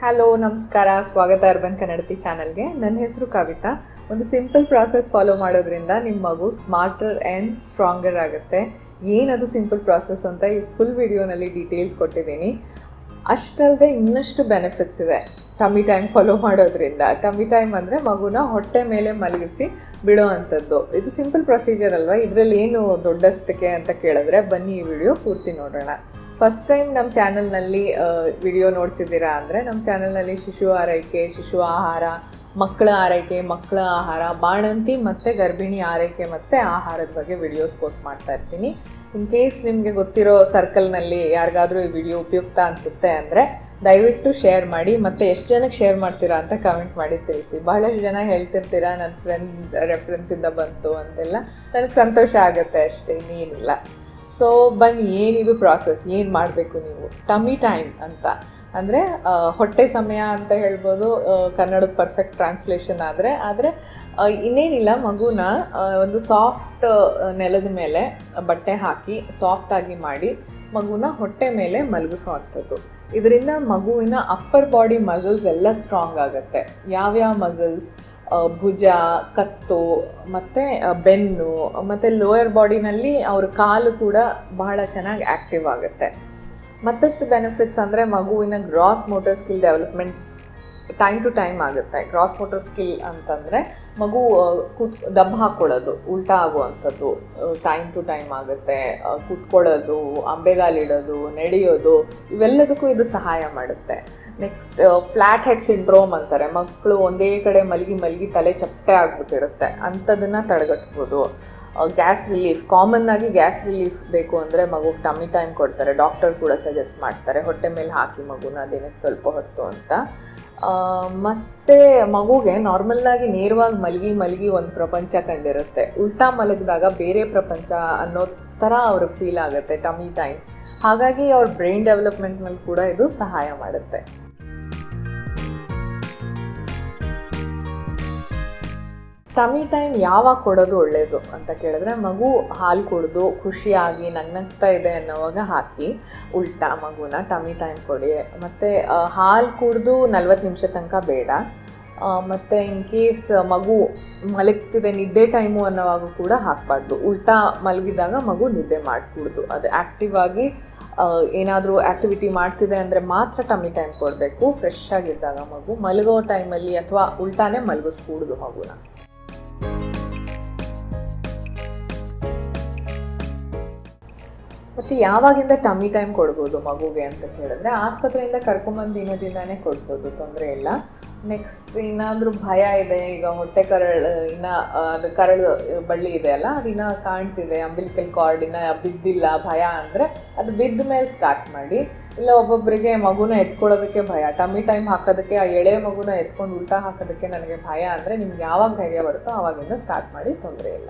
hello ನಮಸ್ಕಾರ ಸ್ವಾಗತ urban ಕನ್ನಡತಿ ಚಾನಲ್ಗೆ ನನ್ನ ಹೆಸರು ಕವಿತಾ ಒಂದು ಸಿಂಪಲ್ ಪ್ರಾಸೆಸ್ ಫಾಲೋ ಮಾಡೋದ್ರಿಂದ ನಿಮ್ಮ ಮಗು ಸ್ಮಾರ್ಟರ್ ಆ್ಯಂಡ್ ಸ್ಟ್ರಾಂಗರ್ ಆಗುತ್ತೆ ಏನದು ಸಿಂಪಲ್ ಪ್ರಾಸೆಸ್ ಅಂತ ಈ ಫುಲ್ ವಿಡಿಯೋನಲ್ಲಿ ಡೀಟೇಲ್ಸ್ ಕೊಟ್ಟಿದ್ದೀನಿ ಅಷ್ಟಲ್ಲದೆ ಇನ್ನಷ್ಟು ಬೆನಿಫಿಟ್ಸ್ ಇದೆ ಟಮ್ಮಿ ಟೈಮ್ ಫಾಲೋ ಮಾಡೋದ್ರಿಂದ ಟಮ್ಮಿ ಟೈಮ್ ಅಂದರೆ ಮಗುನ ಹೊಟ್ಟೆ ಮೇಲೆ ಮಲಗಿಸಿ ಬಿಡೋ ಅಂಥದ್ದು ಇದು ಸಿಂಪಲ್ ಪ್ರೊಸೀಜರ್ ಅಲ್ವಾ ಇದರಲ್ಲಿ ಏನು ದೊಡ್ಡಸ್ತಕ್ಕೆ ಅಂತ ಕೇಳಿದ್ರೆ ಬನ್ನಿ ಈ ವಿಡಿಯೋ ಪೂರ್ತಿ ನೋಡೋಣ ಫಸ್ಟ್ ಟೈಮ್ ನಮ್ಮ ಚಾನಲ್ನಲ್ಲಿ ವಿಡಿಯೋ ನೋಡ್ತಿದ್ದೀರಾ ಅಂದರೆ ನಮ್ಮ ಚಾನಲ್ನಲ್ಲಿ ಶಿಶು ಆರೈಕೆ ಶಿಶು ಆಹಾರ ಮಕ್ಕಳ ಆರೈಕೆ ಮಕ್ಕಳ ಆಹಾರ ಬಾಣಂತಿ ಮತ್ತು ಗರ್ಭಿಣಿ ಆರೈಕೆ ಮತ್ತು ಆಹಾರದ ಬಗ್ಗೆ ವಿಡಿಯೋಸ್ ಪೋಸ್ಟ್ ಮಾಡ್ತಾ ಇರ್ತೀನಿ ಇನ್ ಕೇಸ್ ನಿಮಗೆ ಗೊತ್ತಿರೋ ಸರ್ಕಲ್ನಲ್ಲಿ ಯಾರಿಗಾದರೂ ಈ ವಿಡಿಯೋ ಉಪಯುಕ್ತ ಅನಿಸುತ್ತೆ ಅಂದರೆ ದಯವಿಟ್ಟು ಶೇರ್ ಮಾಡಿ ಮತ್ತು ಎಷ್ಟು ಜನಕ್ಕೆ ಶೇರ್ ಮಾಡ್ತೀರಾ ಅಂತ ಕಮೆಂಟ್ ಮಾಡಿ ತಿಳಿಸಿ ಬಹಳಷ್ಟು ಜನ ಹೇಳ್ತಿರ್ತೀರಾ ನನ್ನ ಫ್ರೆಂಡ್ ರೆಫರೆನ್ಸಿಂದ ಬಂತು ಅಂತೆಲ್ಲ ನನಗೆ ಸಂತೋಷ ಆಗುತ್ತೆ ಅಷ್ಟೇ ಇನ್ನೇನಿಲ್ಲ ಸೊ ಬನ್ನಿ ಏನಿದು ಪ್ರಾಸೆಸ್ ಏನು ಮಾಡಬೇಕು ನೀವು ಟಮಿ ಟೈಮ್ ಅಂತ ಅಂದರೆ ಹೊಟ್ಟೆ ಸಮಯ ಅಂತ ಹೇಳ್ಬೋದು ಕನ್ನಡದ ಪರ್ಫೆಕ್ಟ್ ಟ್ರಾನ್ಸ್ಲೇಷನ್ ಆದರೆ ಆದರೆ ಇನ್ನೇನಿಲ್ಲ ಮಗುನ ಒಂದು ಸಾಫ್ಟ್ ನೆಲದ ಮೇಲೆ ಬಟ್ಟೆ ಹಾಕಿ ಸಾಫ್ಟಾಗಿ ಮಾಡಿ ಮಗುನ ಹೊಟ್ಟೆ ಮೇಲೆ ಮಲಗಿಸೋ ಇದರಿಂದ ಮಗುವಿನ ಅಪ್ಪರ್ ಬಾಡಿ ಮಸಲ್ಸ್ ಎಲ್ಲ ಸ್ಟ್ರಾಂಗ್ ಆಗುತ್ತೆ ಯಾವ್ಯಾವ ಮಸಲ್ಸ್ ಭುಜ ಕತ್ತು ಮತ್ತು ಬೆನ್ನು ಮತ್ತು ಲೋಯರ್ ಬಾಡಿನಲ್ಲಿ ಅವ್ರ ಕಾಲು ಕೂಡ ಬಹಳ ಚೆನ್ನಾಗಿ ಆ್ಯಕ್ಟಿವ್ ಆಗುತ್ತೆ ಮತ್ತಷ್ಟು ಬೆನಿಫಿಟ್ಸ್ ಅಂದರೆ ಮಗುವಿನ gross motor skill development time to time ಆಗುತ್ತೆ ಕ್ರಾಸ್ ಮೋಟರ್ ಸ್ಕಿಲ್ ಅಂತಂದರೆ ಮಗು ಕೂತ್ ದಬ್ಬ ಹಾಕ್ಕೊಳ್ಳೋದು ಉಲ್ಟಾ ಆಗುವಂಥದ್ದು ಟೈಮ್ ಟು ಟೈಮ್ ಆಗುತ್ತೆ ಕೂತ್ಕೊಳ್ಳೋದು ಅಂಬೆಗಾಲಿಡೋದು ನಡೆಯೋದು ಇವೆಲ್ಲದಕ್ಕೂ ಇದು ಸಹಾಯ ಮಾಡುತ್ತೆ ನೆಕ್ಸ್ಟ್ ಫ್ಲ್ಯಾಟ್ ಹೆಡ್ ಸಿಂಡ್ರೋಮ್ ಅಂತಾರೆ ಮಕ್ಕಳು ಒಂದೇ ಕಡೆ ಮಲಗಿ ಮಲಗಿ ತಲೆ ಚಪ್ಪಟೆ ಆಗ್ಬಿಟ್ಟಿರುತ್ತೆ ಅಂಥದನ್ನು ತಡೆಗಟ್ಬೋದು ಗ್ಯಾಸ್ ರಿಲೀಫ್ ಕಾಮನ್ ಆಗಿ ಗ್ಯಾಸ್ ರಿಲೀಫ್ ಬೇಕು ಅಂದರೆ ಮಗುಗೆ ಟಮ್ಮಿ ಟೈಮ್ ಕೊಡ್ತಾರೆ ಡಾಕ್ಟರ್ ಕೂಡ ಸಜೆಸ್ಟ್ ಮಾಡ್ತಾರೆ ಹೊಟ್ಟೆ ಮೇಲೆ ಹಾಕಿ ಮಗುನ ದಿನಕ್ಕೆ ಸ್ವಲ್ಪ ಹೊತ್ತು ಅಂತ ಮತ್ತು ಮಗುಗೆ ನಾರ್ಮಲ್ಲಾಗಿ ನೇರವಾಗಿ ಮಲಗಿ ಮಲಗಿ ಒಂದು ಪ್ರಪಂಚ ಕಂಡಿರುತ್ತೆ ಉಲ್ಟಾ ಮಲಗಿದಾಗ ಬೇರೆ ಪ್ರಪಂಚ ಅನ್ನೋ ಥರ ಅವ್ರಿಗೆ ಫೀಲ್ ಆಗುತ್ತೆ ಟಮ್ಮಿ ಟೈಮ್ ಹಾಗಾಗಿ ಅವ್ರ ಬ್ರೈನ್ ಡೆವಲಪ್ಮೆಂಟ್ನಲ್ಲಿ ಕೂಡ ಇದು ಸಹಾಯ ಮಾಡುತ್ತೆ ಟಮಿ ಟೈಮ್ ಯಾವಾಗ ಕೊಡೋದು ಒಳ್ಳೆಯದು ಅಂತ ಕೇಳಿದ್ರೆ ಮಗು ಹಾಲು ಕುಡಿದು ಖುಷಿಯಾಗಿ ನಗ್ನಗ್ತಾ ಇದೆ ಅನ್ನೋವಾಗ ಹಾಕಿ ಉಲ್ಟಾ ಮಗುನ ಟಮಿ ಟೈಮ್ ಕೊಡಿ ಮತ್ತು ಹಾಲು ಕುಡಿದು ನಲ್ವತ್ತು ನಿಮಿಷ ತನಕ ಬೇಡ ಮತ್ತು ಇನ್ ಕೇಸ್ ಮಗು ಮಲಗ್ತಿದೆ ನಿದ್ದೆ ಟೈಮು ಅನ್ನೋವಾಗ ಕೂಡ ಹಾಕಬಾರ್ದು ಉಲ್ಟಾ ಮಲಗಿದಾಗ ಮಗು ನಿದ್ದೆ ಮಾಡಿಕೊಡ್ದು ಅದು ಆ್ಯಕ್ಟಿವ್ ಆಗಿ ಏನಾದರೂ ಆ್ಯಕ್ಟಿವಿಟಿ ಮಾಡ್ತಿದೆ ಅಂದರೆ ಮಾತ್ರ ಟಮ್ಮಿ ಟೈಮ್ ಕೊಡಬೇಕು ಫ್ರೆಶ್ ಆಗಿದ್ದಾಗ ಮಗು ಮಲಗೋ ಟೈಮಲ್ಲಿ ಅಥವಾ ಉಲ್ಟಾನೇ ಮಲಗಿಸ್ಕೂಡ್ದು ಮಗುನ ಮತ್ತು ಯಾವಾಗಿಂದ ಟಮ್ಮಿ ಟೈಮ್ ಕೊಡ್ಬೋದು ಮಗುಗೆ ಅಂತ ಕೇಳಿದ್ರೆ ಆಸ್ಪತ್ರೆಯಿಂದ ಕರ್ಕೊಂಬಂದು ದಿನದಿಂದಾನೇ ಕೊಡ್ಬೋದು ತೊಂದರೆ ಇಲ್ಲ ನೆಕ್ಸ್ಟ್ ಏನಾದರೂ ಭಯ ಇದೆ ಈಗ ಹೊಟ್ಟೆ ಕರಳು ಇನ್ನು ಅದು ಕರಳು ಬಳ್ಳಿ ಇದೆ ಅಲ್ಲ ಅದಿನ್ನ ಕಾಣ್ತಿದೆ ಅಂಬಿಲಿಕಲ್ ಕಾರ್ಡ್ ಇನ್ನು ಬಿದ್ದಿಲ್ಲ ಭಯ ಅಂದರೆ ಅದು ಬಿದ್ದ ಮೇಲೆ ಸ್ಟಾರ್ಟ್ ಮಾಡಿ ಇಲ್ಲ ಒಬ್ಬೊಬ್ಬರಿಗೆ ಮಗುನ ಎತ್ಕೊಳ್ಳೋದಕ್ಕೆ ಭಯ ಟಮ್ಮಿ ಟೈಮ್ ಹಾಕೋದಕ್ಕೆ ಆ ಎಳೆ ಮಗುನ ಎತ್ಕೊಂಡು ಉಲ್ಟಾ ಹಾಕೋದಕ್ಕೆ ನನಗೆ ಭಯ ಅಂದರೆ ನಿಮ್ಗೆ ಯಾವಾಗ ಧೈರ್ಯ ಬರುತ್ತೋ ಆವಾಗಿಂದ ಸ್ಟಾರ್ಟ್ ಮಾಡಿ ತೊಂದರೆ ಇಲ್ಲ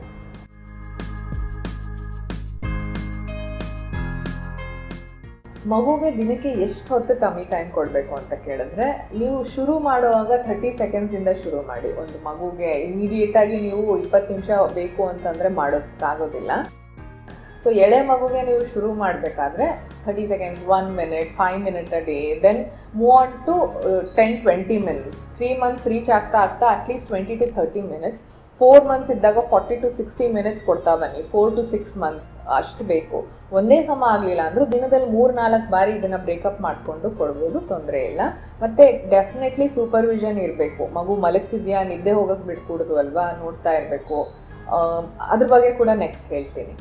ಮಗುಗೆ ದಿನಕ್ಕೆ ಎಷ್ಟು ಹೊತ್ತು ಟಮ್ಮಿ ಟೈಮ್ ಕೊಡಬೇಕು ಅಂತ ಕೇಳಿದ್ರೆ ನೀವು ಶುರು ಮಾಡುವಾಗ ಥರ್ಟಿ ಸೆಕೆಂಡ್ಸಿಂದ ಶುರು ಮಾಡಿ ಒಂದು ಮಗುಗೆ ಇಮಿಡಿಯೇಟಾಗಿ ನೀವು ಇಪ್ಪತ್ತು ನಿಮಿಷ ಬೇಕು ಅಂತಂದರೆ ಮಾಡೋದಕ್ಕಾಗೋದಿಲ್ಲ ಸೊ ಎಳೆ ಮಗುಗೆ ನೀವು ಶುರು ಮಾಡಬೇಕಾದ್ರೆ thirty seconds one minute five minute a day then move on to ten twenty minutes three months reach ಆಗ್ತಾ ಆಗ್ತಾ at least twenty to thirty minutes four months ಇದ್ದಾಗ ಫಾರ್ಟಿ ಟು ಸಿಕ್ಸ್ಟಿ ಮಿನಿಟ್ಸ್ ಕೊಡ್ತಾ ಬನ್ನಿ ಫೋರ್ ಟು ಸಿಕ್ಸ್ ಮಂತ್ಸ್ ಅಷ್ಟು ಬೇಕು ಒಂದೇ ಸಮ ಆಗಲಿಲ್ಲ ಅಂದರೂ ದಿನದಲ್ಲಿ ಮೂರು ನಾಲ್ಕು ಬಾರಿ ಇದನ್ನು ಬ್ರೇಕಪ್ ಮಾಡಿಕೊಂಡು ಕೊಡ್ಬೋದು ತೊಂದರೆ ಇಲ್ಲ ಮತ್ತು ಡೆಫಿನೆಟ್ಲಿ ಸೂಪರ್ವಿಷನ್ ಇರಬೇಕು ಮಗು ಮಲಗ್ತಿದ್ಯಾ ನಿದ್ದೆ ಹೋಗೋಕ್ಕೆ ಬಿಟ್ಕೊಡೋದು ಅಲ್ವಾ ನೋಡ್ತಾ ಇರಬೇಕು ಅದ್ರ ಬಗ್ಗೆ ಕೂಡ ನೆಕ್ಸ್ಟ್ ಹೇಳ್ತೀನಿ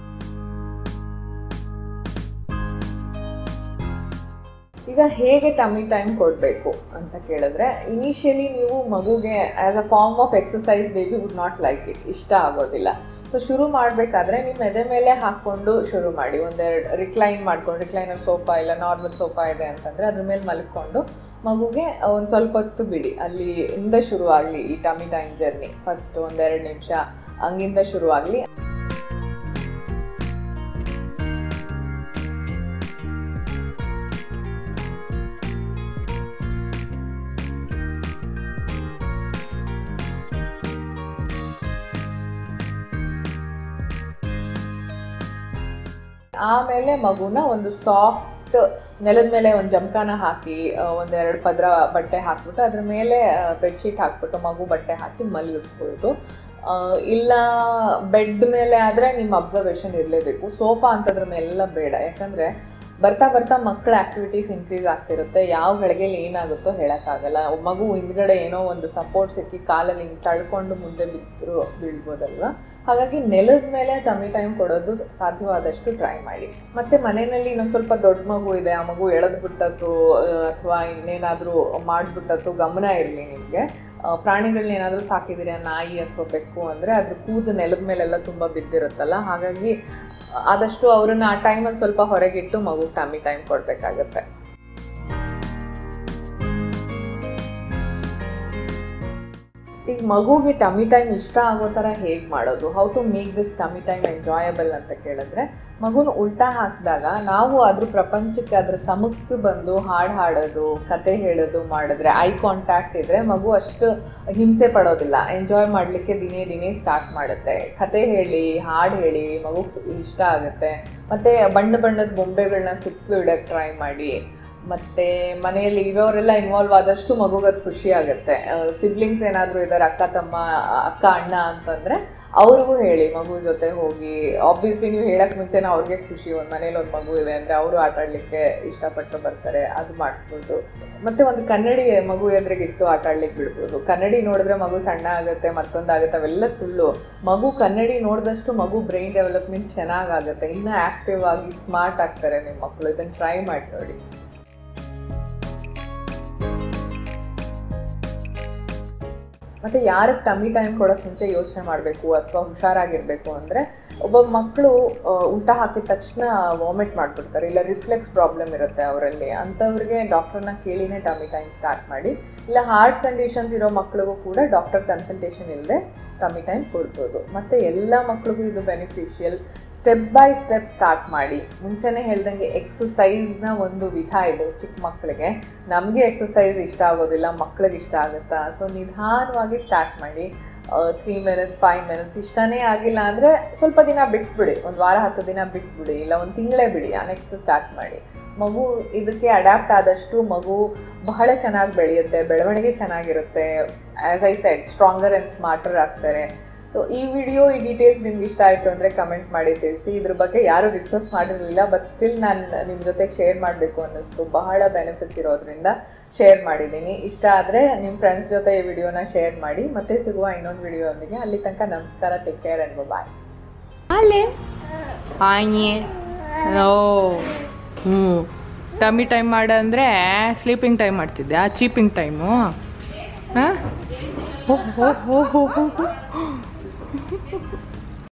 ಈಗ ಹೇಗೆ ಟಮ್ಮಿ ಟೈಮ್ ಕೊಡಬೇಕು ಅಂತ ಕೇಳಿದ್ರೆ ಇನಿಷಿಯಲಿ ನೀವು ಮಗುಗೆ as a form of exercise baby would not like it ಇಷ್ಟ ಆಗೋದಿಲ್ಲ ಸೊ ಶುರು ಮಾಡಬೇಕಾದ್ರೆ ನಿಮ್ಮ ಎದೆ ಮೇಲೆ ಹಾಕ್ಕೊಂಡು ಶುರು ಮಾಡಿ ಒಂದೆರಡು ರಿಕ್ಲೈನ್ ಮಾಡ್ಕೊಂಡು ರಿಕ್ಲೈನರ್ ಸೋಫಾ ಇಲ್ಲ ನಾರ್ಮಲ್ ಸೋಫಾ ಇದೆ ಅಂತಂದರೆ ಅದ್ರ ಮೇಲೆ ಮಲ್ಕೊಂಡು ಮಗುಗೆ ಒಂದು ಸ್ವಲ್ಪ ಹೊತ್ತು ಬಿಡಿ ಅಲ್ಲಿ ಇಂದ ಶುರು ಆಗಲಿ ಈ ಟಮ್ಮಿ ಟೈಮ್ ಜರ್ನಿ ಫಸ್ಟ್ ಒಂದೆರಡು ನಿಮಿಷ ಹಂಗಿಂದ ಶುರು ಆಗಲಿ ಆಮೇಲೆ ಮಗುನ ಒಂದು ಸಾಫ್ಟ್ ಜಸ್ಟ್ ನೆಲದ ಮೇಲೆ ಒಂದು ಜಮಖಾನ ಹಾಕಿ ಆ, ಒಂದೆರಡು ಪದ್ರ ಬಟ್ಟೆ ಹಾಕ್ಬಿಟ್ಟು ಅದ್ರ ಮೇಲೆ ಬೆಡ್ಶೀಟ್ ಹಾಕ್ಬಿಟ್ಟು ಮಗು ಬಟ್ಟೆ ಹಾಕಿ ಮಲಗಿಸ್ಬೋದು ಆ, ಇಲ್ಲ ಬೆಡ್ ಮೇಲೆ ಆದರೆ ನಿಮ್ಮ ಅಬ್ಸರ್ವೇಷನ್ ಇರಲೇಬೇಕು ಸೋಫಾ ಅಂತದ್ರ ಮೇಲೆಲ್ಲ ಬೇಡ ಯಾಕಂದರೆ ಬರ್ತಾ ಬರ್ತಾ ಮಕ್ಕಳ ಆಕ್ಟಿವಿಟೀಸ್ ಇನ್ಕ್ರೀಸ್ ಆಗ್ತಿರುತ್ತೆ ಯಾವ ಗಳಿಗೆಯಲ್ಲಿ ಏನಾಗುತ್ತೋ ಹೇಳೋಕ್ಕಾಗಲ್ಲ ಮಗು ಹಿಂದ್ಗಡೆ ಏನೋ ಒಂದು ಸಪೋರ್ಟ್ ಸಿಕ್ಕಿ ಕಾಲಲ್ಲಿ ಹಿಂಗೆ ತಳ್ಕೊಂಡು ಮುಂದೆ ಬಿದ್ದರು ಬೀಳ್ಬೋದಲ್ವ ಹಾಗಾಗಿ ನೆಲದ ಮೇಲೆ ಟಮಿ ಟೈಮ್ ಕೊಡೋದು ಸಾಧ್ಯವಾದಷ್ಟು ಟ್ರೈ ಮಾಡಿ ಮತ್ತೆ ಮನೆಯಲ್ಲಿ ಇನ್ನೊಂದು ಸ್ವಲ್ಪ ದೊಡ್ಡ ಮಗು ಇದೆ ಆ ಮಗು ಎಳೆದು ಬಿಟ್ಟದ್ದು ಅಥವಾ ಇನ್ನೇನಾದರೂ ಮಾಡಿಬಿಟ್ಟದ್ದು ಗಮನ ಇರಲಿ ನಿಮಗೆ ಪ್ರಾಣಿಗಳನ್ನ ಏನಾದರೂ ಸಾಕಿದ್ದೀರಾ ನಾಯಿ ಅಥವಾ ಬೆಕ್ಕು ಅಂದರೆ ಅದ್ರ ಕೂದು ನೆಲದ ಮೇಲೆಲ್ಲ ತುಂಬ ಬಿದ್ದಿರುತ್ತಲ್ಲ ಹಾಗಾಗಿ ಆದಷ್ಟು ಅವ್ರನ್ನ ಆ ಟೈಮಲ್ಲಿ ಸ್ವಲ್ಪ ಹೊರಗಿಟ್ಟು ಮಗು ಟಮಿ ಟೈಮ್ ಕೊಡಬೇಕಾಗತ್ತೆ ಈಗ ಮಗುಗೆ ಟಮಿ ಟೈಮ್ ಇಷ್ಟ ಆಗೋ ಥರ ಹೇಗೆ ಮಾಡೋದು how to make this tummy time enjoyable ಅಂತ ಕೇಳಿದ್ರೆ ಮಗುನ ಉಲ್ಟಾ ಹಾಕಿದಾಗ ನಾವು ಅದ್ರ ಪ್ರಪಂಚಕ್ಕೆ ಅದ್ರ ಸಮಕ್ಕೆ ಬಂದು ಹಾಡು ಹಾಡೋದು ಕತೆ ಹೇಳೋದು ಮಾಡಿದ್ರೆ ಐ ಕಾಂಟ್ಯಾಕ್ಟ್ ಇದ್ರೆ ಮಗು ಅಷ್ಟು ಹಿಂಸೆ ಪಡೋದಿಲ್ಲ ಎಂಜಾಯ್ ಮಾಡಲಿಕ್ಕೆ ದಿನೇ ದಿನೇ ಸ್ಟಾರ್ಟ್ ಮಾಡುತ್ತೆ ಕತೆ ಹೇಳಿ ಹಾಡು ಹೇಳಿ ಮಗು ಇಷ್ಟ ಆಗುತ್ತೆ ಮತ್ತು ಬಣ್ಣ ಬಣ್ಣದ ಬೊಂಬೆಗಳನ್ನ ಸುತ್ತಲೂ ಇಡೋಕ್ಕೆ ಟ್ರೈ ಮಾಡಿ ಮತ್ತು ಮನೆಯಲ್ಲಿ ಇರೋರೆಲ್ಲ ಇನ್ವಾಲ್ವ್ ಆದಷ್ಟು ಮಗುಗದು ಖುಷಿ ಆಗುತ್ತೆ ಸಿಬ್ಲಿಂಗ್ಸ್ ಏನಾದರೂ ಇದ್ದಾರೆ ಅಕ್ಕ ತಮ್ಮ ಅಕ್ಕ ಅಣ್ಣ ಅಂತಂದರೆ ಅವ್ರಿಗೂ ಹೇಳಿ ಮಗು ಜೊತೆ ಹೋಗಿ ಆಬ್ವಿಯಸ್ಲಿ ನೀವು ಹೇಳಕ್ಕೆ ಮುಂಚೆನೇ ಅವ್ರಿಗೆ ಖುಷಿ ಒಂದು ಮನೇಲಿ ಒಂದು ಮಗು ಇದೆ ಅಂದರೆ ಅವರು ಆಟ ಆಡಲಿಕ್ಕೆ ಇಷ್ಟಪಟ್ಟು ಬರ್ತಾರೆ ಅದು ಮಾಡ್ಬೋದು ಮತ್ತು ಒಂದು ಕನ್ನಡಿ ಮಗು ಎದುರಿಗೆ ಇಟ್ಟು ಆಟ ಆಡ್ಲಿಕ್ಕೆ ಬಿಡ್ಬೋದು ಕನ್ನಡಿ ನೋಡಿದ್ರೆ ಮಗು ಸಣ್ಣ ಆಗುತ್ತೆ ಮತ್ತೊಂದಾಗುತ್ತೆ ಅವೆಲ್ಲ ಸುಳ್ಳು ಮಗು ಕನ್ನಡಿ ನೋಡಿದಷ್ಟು ಮಗು ಬ್ರೈನ್ ಡೆವಲಪ್ಮೆಂಟ್ ಚೆನ್ನಾಗಾಗುತ್ತೆ ಇನ್ನೂ ಆ್ಯಕ್ಟಿವ್ ಆಗಿ ಸ್ಮಾರ್ಟ್ ಆಗ್ತಾರೆ ನಿಮ್ಮ ಮಕ್ಕಳು ಇದನ್ನು ಟ್ರೈ ಮಾಡಿ ನೋಡಿ ಮತ್ತು ಯಾರಿಗೆ ಟಮ್ಮಿ ಟೈಮ್ ಕೊಡೋಕ್ಕೆ ಮುಂಚೆ ಯೋಚನೆ ಮಾಡಬೇಕು ಅಥವಾ ಹುಷಾರಾಗಿರಬೇಕು ಅಂದರೆ ಒಬ್ಬ ಮಕ್ಕಳು ಊಟ ಹಾಕಿದ ತಕ್ಷಣ ವಾಮಿಟ್ ಮಾಡಿಬಿಡ್ತಾರೆ ಇಲ್ಲ ರಿಫ್ಲೆಕ್ಸ್ ಪ್ರಾಬ್ಲಮ್ ಇರುತ್ತೆ ಅವರಲ್ಲಿ ಅಂಥವ್ರಿಗೆ ಡಾಕ್ಟ್ರನ್ನ ಕೇಳಿನೇ ಟಮ್ಮಿ ಟೈಮ್ ಸ್ಟಾರ್ಟ್ ಮಾಡಿ ಇಲ್ಲ ಹಾರ್ಟ್ ಕಂಡೀಷನ್ಸ್ ಇರೋ ಮಕ್ಕಳಿಗೂ ಕೂಡ ಡಾಕ್ಟರ್ ಕನ್ಸಲ್ಟೇಷನ್ ಇಲ್ಲದೆ ಟಮ್ಮಿ ಟೈಮ್ ಕೊಡ್ಬೋದು ಮತ್ತು ಎಲ್ಲ ಮಕ್ಳಿಗೂ ಇದು beneficial step by step start ಮಾಡಿ ಮುಂಚೆನೇ ಹೇಳ್ದಂಗೆ ಎಕ್ಸಸೈಸ್ನ ಒಂದು ವಿಧ ಇದೆ ಚಿಕ್ಕ ಮಕ್ಕಳಿಗೆ ನಮಗೆ ಎಕ್ಸಸೈಸ್ ಇಷ್ಟ ಆಗೋದಿಲ್ಲ ಮಕ್ಳಿಗೆ ಇಷ್ಟ ಆಗುತ್ತಾ ಸೊ ನಿಧಾನವಾಗಿ ಸ್ಟಾರ್ಟ್ ಮಾಡಿ ತ್ರೀ ಮಿನಿಟ್ಸ್ ಫೈವ್ ಮಿನಿಟ್ಸ್ ಇಷ್ಟನೇ ಆಗಿಲ್ಲ ಅಂದರೆ ಸ್ವಲ್ಪ ದಿನ ಬಿಟ್ಬಿಡಿ ಒಂದು ವಾರ ಹತ್ತು ದಿನ ಬಿಟ್ಬಿಡಿ ಇಲ್ಲ ಒಂದು ತಿಂಗಳೇ ಬಿಡಿ ನೆಕ್ಸ್ಟ್ ಸ್ಟಾರ್ಟ್ ಮಾಡಿ ಮಗು ಇದಕ್ಕೆ ಅಡ್ಯಾಪ್ಟ್ ಆದಷ್ಟು ಮಗು ಬಹಳ ಚೆನ್ನಾಗಿ ಬೆಳೆಯುತ್ತೆ ಬೆಳವಣಿಗೆ ಚೆನ್ನಾಗಿರುತ್ತೆ as I said stronger and smarter ಆಗ್ತಾರೆ ಸೊ ಈ ವಿಡಿಯೋ ಈ ಡೀಟೇಲ್ಸ್ ನಿಮ್ಗೆ ಇಷ್ಟ ಆಯಿತು ಅಂದರೆ ಕಮೆಂಟ್ ಮಾಡಿ ತಿಳಿಸಿ ಇದ್ರ ಬಗ್ಗೆ ಯಾರೂ ರಿಕ್ವೆಸ್ಟ್ ಮಾಡಿರಲಿಲ್ಲ ಬಟ್ ಸ್ಟಿಲ್ ನಾನು ನಿಮ್ಮ ಜೊತೆಗೆ ಶೇರ್ ಮಾಡಬೇಕು ಅನ್ನಿಸ್ತು ಬಹಳ ಬೆನಿಫಿಟ್ಸ್ ಇರೋದ್ರಿಂದ ಶೇರ್ ಮಾಡಿದ್ದೀನಿ ಇಷ್ಟ ಆದರೆ ನಿಮ್ಮ ಫ್ರೆಂಡ್ಸ್ ಜೊತೆ ಈ ವಿಡಿಯೋನ ಶೇರ್ ಮಾಡಿ ಮತ್ತೆ ಸಿಗುವ ಇನ್ನೊಂದು ವಿಡಿಯೋದೊಂದಿಗೆ ಅಲ್ಲಿ ತನಕ ನಮಸ್ಕಾರ ಟೇಕ್ ಕೇರ್ ಆ್ಯಂಡ್ ಬಾಯ್ ಅಲ್ಲೇ ಆಯೆ ಓ ಹ್ಞೂ ಟಮ್ಮಿ ಟೈಮ್ ಮಾಡ ಅಂದರೆ ಸ್ಲೀಪಿಂಗ್ ಟೈಮ್ ಮಾಡ್ತಿದ್ದೆ ಆ ಚೀಪಿಂಗ್ ಟೈಮು ಹಾಂ ಓಹ್ ಓಹ್ ಓಹ್ ಓಹ್ ಓಹ್